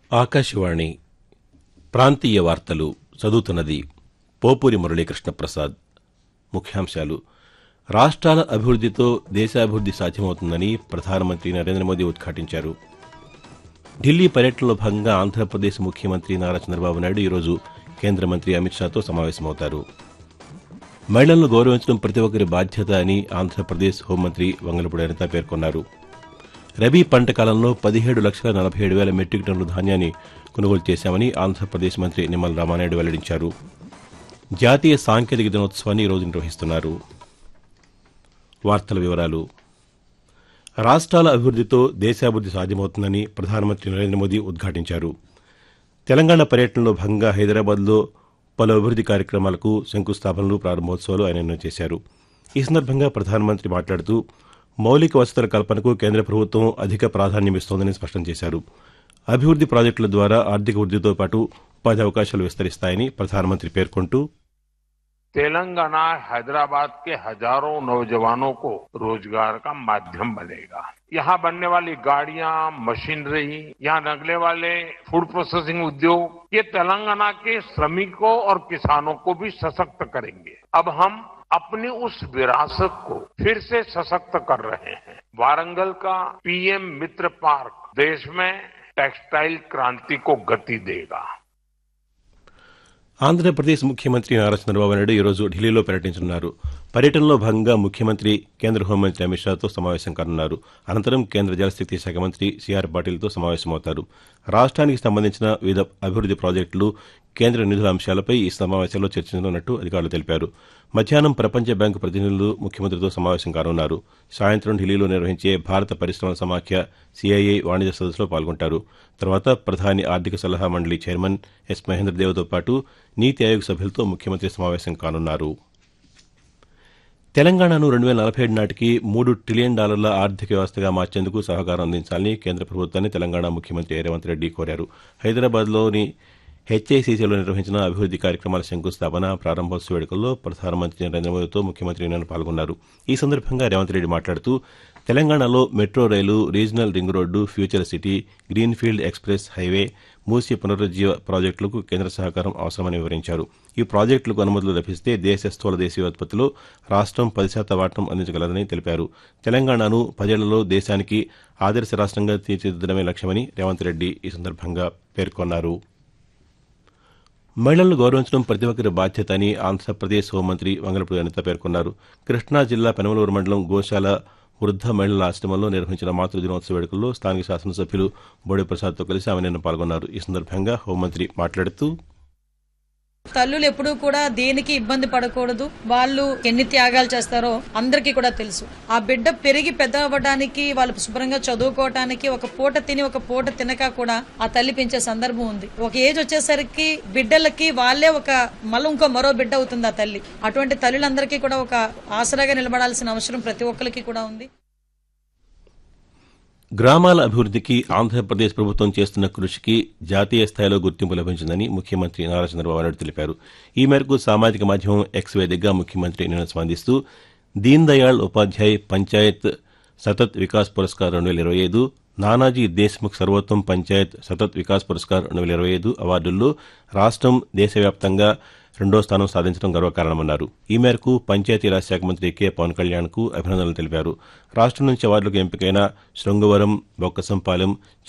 ఆకాశవాణి ప్రాంతీయ వార్తలు చదువుతున్నది పోపూరి మురళీకృష్ణ ప్రసాద్ ముఖ్యాంశాలు రాష్ట్రాల అభివృద్దితో దేశాభివృద్ది సాధ్యమవుతుందని ప్రధానమంత్రి నరేంద్ర మోదీ ఉద్ఘాటించారు ఢిల్లీ పర్యటనలో భాగంగా ఆంధ్రప్రదేశ్ ముఖ్యమంత్రి నారా చంద్రబాబు నాయుడు ఈరోజు కేంద్ర మంత్రి అమిత్ షాతో సమావేశమవుతారు మహిళలను గౌరవించడం ప్రతి ఒక్కరి బాధ్యత అని ఆంధ్రప్రదేశ్ హోంమంత్రి వంగలపూడి అనిత పేర్కొన్నారు రబీ పంట కాలంలో పదిహేడు లక్షల నలభై ఏడు వేల మెట్రిక్ టన్నుల ధాన్యాన్ని కొనుగోలు చేశామని ఆంధ్రప్రదేశ్ మంత్రి నిమ్మల రామానాయుడు వెల్లడించారు జాతీయ సాంకేతిక దినోత్సవాన్ని ఈరోజు నిర్వహిస్తున్నారు వార్తల వివరాలు రాష్ట్రాల అభివృద్దితో దేశాభివృద్ది సాధ్యమవుతుందని ప్రధానమంత్రి నరేంద్ర మోదీ ఉద్ఘాటించారు తెలంగాణ పర్యటనలో భాగంగా హైదరాబాద్లో పలు అభివృద్ది కార్యక్రమాలకు శంకుస్థాపనలు ప్రారంభోత్సవాలు ఆయన నిన్న చేశారు ఈ సందర్భంగా ప్రధానమంత్రి మాట్లాడుతూ మౌలిక వసతుల కల్పనకు కేంద్ర ప్రభుత్వం అధిక ప్రాధాన్యమిస్తోందని స్పష్టం చేశారు అభివృద్ది ప్రాజెక్టుల ద్వారా ఆర్థిక వృద్దితో పాటు ఉపాధి అవకాశాలు విస్తరిస్తాయని ప్రధానమంత్రి పేర్కొంటూ तेलंगाना हैदराबाद के हजारों नौजवानों को रोजगार का माध्यम बनेगा यहाँ बनने वाली गाड़ियां मशीनरी यहाँ लगने वाले फूड प्रोसेसिंग उद्योग ये तेलंगाना के श्रमिकों और किसानों को भी सशक्त करेंगे अब हम अपनी उस विरासत को फिर से सशक्त कर रहे हैं वारंगल का पीएम मित्र पार्क देश में टेक्सटाइल क्रांति को गति देगा ఆంధ్రప్రదేశ్ ముఖ్యమంత్రి నారా చంద్రబాబు నాయుడు ఈరోజు ఢిల్లీలో పర్యటించనున్నారు పర్యటనలో భాగంగా ముఖ్యమంత్రి కేంద్ర హోంమంత్రి అమిత్ షాతో సమావేశం కానున్నారు అనంతరం కేంద్ర జలశక్తి శాఖ మంత్రి సిఆర్ పాటిల్తో సమావేశమవుతారు రాష్ట్రానికి సంబంధించిన వివిధ అభివృద్ది ప్రాజెక్టులు కేంద్ర నిధుల అంశాలపై ఈ సమావేశంలో చర్చించనున్నట్టు అధికారులు తెలిపారు మధ్యాహ్నం ప్రపంచ బ్యాంకు ప్రతినిధులు ముఖ్యమంత్రితో సమావేశం కానున్నారు సాయంత్రం ఢిల్లీలో నిర్వహించే భారత పరిశ్రమల సమాఖ్య సిఐఐ వాణిజ్య సదస్సులో పాల్గొంటారు తర్వాత ప్రధాని ఆర్థిక సలహా మండలి చైర్మన్ ఎస్ మహేంద్రదేవ్తో పాటు నీతి ఆయోగ్ సభ్యులతో ముఖ్యమంత్రి సమావేశం కానున్నారు తెలంగాణను రెండు వేల నలభై ఏడు నాటికి మూడు ట్రిలియన్ డాలర్ల ఆర్థిక వ్యవస్థగా మార్చేందుకు సహకారం అందించాలని కేంద్ర ప్రభుత్వాన్ని తెలంగాణ ముఖ్యమంత్రి రేవంత్ రెడ్డి కోరారు హైదరాబాద్లోని హెచ్ఐసిసిలో నిర్వహించిన అభివృద్ది కార్యక్రమాల శంకుస్థాపన ప్రారంభోత్సవ వేడుకల్లో ప్రధానమంత్రి నరేంద్ర మోదీతో ముఖ్యమంత్రి నిన్న పాల్గొన్నారు ఈ సందర్భంగా రేవంత్ రెడ్డి మాట్లాడుతూ తెలంగాణలో metro rail regional ring road future city greenfield express highway Musi పునరుజ్జీవ ప్రాజెక్టులకు కేంద్ర సహకారం అవసరమని వివరించారు ఈ ప్రాజెక్టులకు అనుమతులు లభిస్తే దేశ స్థూల దేశీయోత్పత్తిలో రాష్ట్రం పది శాతం వాటం అందించగలదని తెలిపారు తెలంగాణను పదేళ్లలో దేశానికి ఆదర్శ రాష్ట్రంగా తీర్చిదిద్దడమే లక్ష్యమని రేవంత్ రెడ్డి ఈ సందర్భంగా పేర్కొన్నారు మహిళలను గౌరవించడం ప్రతి ఒక్కరి బాధ్యత అని ఆంధ్రప్రదేశ్ హోంమంత్రి వంగలపూడి అనిత పేర్కొన్నారు కృష్ణా జిల్లా పెనమలూరు మండలం గోశాల వృద్ధ మహిళల ఆశ్రమంలో నిర్వహించిన మాతృ దినోత్సవ వేడుకల్లో స్థానిక శాసనసభ్యులు బోడే ప్రసాద్తో కలిసి ఆమె నిన్న పాల్గొన్నారు ఈ సందర్భంగా హోంమంత్రి మాట్లాడుతూ తల్లులు ఎప్పుడూ కూడా దేనికి ఇబ్బంది పడకూడదు వాళ్ళు ఎన్ని త్యాగాలు చేస్తారో అందరికీ కూడా తెలుసు ఆ బిడ్డ పెరిగి పెద్ద అవ్వడానికి వాళ్ళు శుభ్రంగా చదువుకోవటానికి ఒక పూట తిని ఒక పూట తినక కూడా ఆ తల్లి పెంచే సందర్భం ఉంది ఒక ఏజ్ వచ్చేసరికి బిడ్డలకి వాళ్ళే ఒక మళ్ళీ ఇంకో మరో బిడ్డ అవుతుంది ఆ తల్లి అటువంటి తల్లులందరికీ కూడా ఒక ఆసరాగా నిలబడాల్సిన అవసరం ప్రతి ఒక్కరికి కూడా ఉంది గ్రామాల అభివృద్దికి ఆంధ్రప్రదేశ్ ప్రభుత్వం చేస్తున్న కృషికి జాతీయ స్థాయిలో గుర్తింపు లభించిందని ముఖ్యమంత్రి నారా చంద్రబాబు నాయుడు తెలిపారు ఈ మేరకు సామాజిక మాధ్యమం ఎక్స్ వేదికగా ముఖ్యమంత్రి నిన్న స్పందిస్తూ దీన్ దయాళ్ ఉపాధ్యాయ్ పంచాయత్ సతత్ వికాస్ పురస్కార్ రెండు వేల ఇరవై ఐదు నానాజీ దేశ్ముఖ్ సర్వోత్తమ్ పంచాయత్ సతత్ వికాస్ పురస్కార్ రెండు వేల ఇరవై ఐదు అవార్డుల్లో రాష్ట్రం దేశవ్యాప్తంగా రెండో స్థానం సాధించడం గర్వకారణమన్నారు ఈ మేరకు పంచాయతీరాజ్ శాఖ మంత్రి కె పవన్ కళ్యాణ్ కు అభినందనలు తెలిపారు రాష్ట్రం నుంచి అవార్డులకు ఎంపికైన శృంగవరం బొక్కసంపాలెం